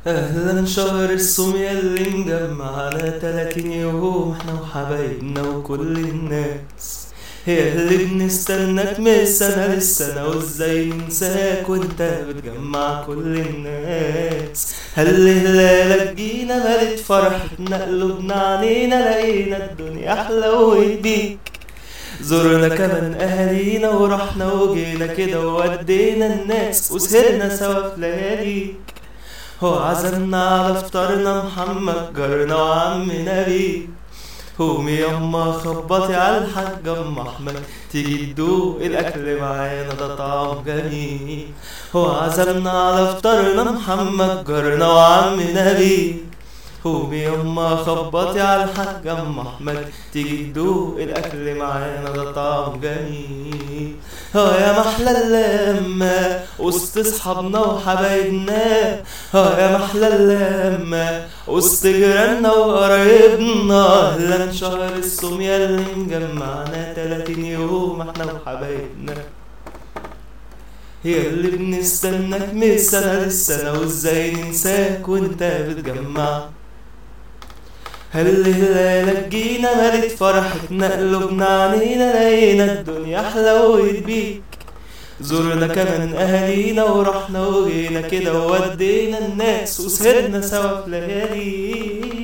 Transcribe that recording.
اهلا شهر الصوم ياللي مجمعنا تلاتين يوم احنا وحبايبنا وكل الناس هي اللي بنستناك من السنة للسنة وازاي ننساك وانت بتجمع كل الناس هل هلالك جينا مالت فرحتنا قلوبنا عنينا لقينا الدنيا حلوت بيك زرنا كمان اهالينا ورحنا وجينا كده وودينا الناس وسهرنا سوا في لياليك هو عزمنا على فطارنا محمد جارنا وعم نبي قومي يما خبطي على الحاج ام احمد تيجي تدوق الاكل معانا ده طعم جميل هو عزمنا على فطارنا محمد جارنا وعم نبي قومي يما خبطي على الحاج ام احمد تيجي تدوق الاكل معانا ده طعم جميل ها يا محلى اللمة وسط اصحابنا وحبايبنا ها يا محلى اللمة وسط جيراننا وقرايبنا اهلا شهر الصوم ياللي مجمعنا تلاتين يوم احنا وحبايبنا هي اللي بنستناك من السنة للسنة وازاي ننساك وانت بتجمع هل هلالك جينا مالت فرحتنا قلوبنا عنينا لقينا الدنيا حلوت بيك زرنا كمان اهالينا ورحنا وجينا كده وودينا الناس وسهرنا سوا في لياليك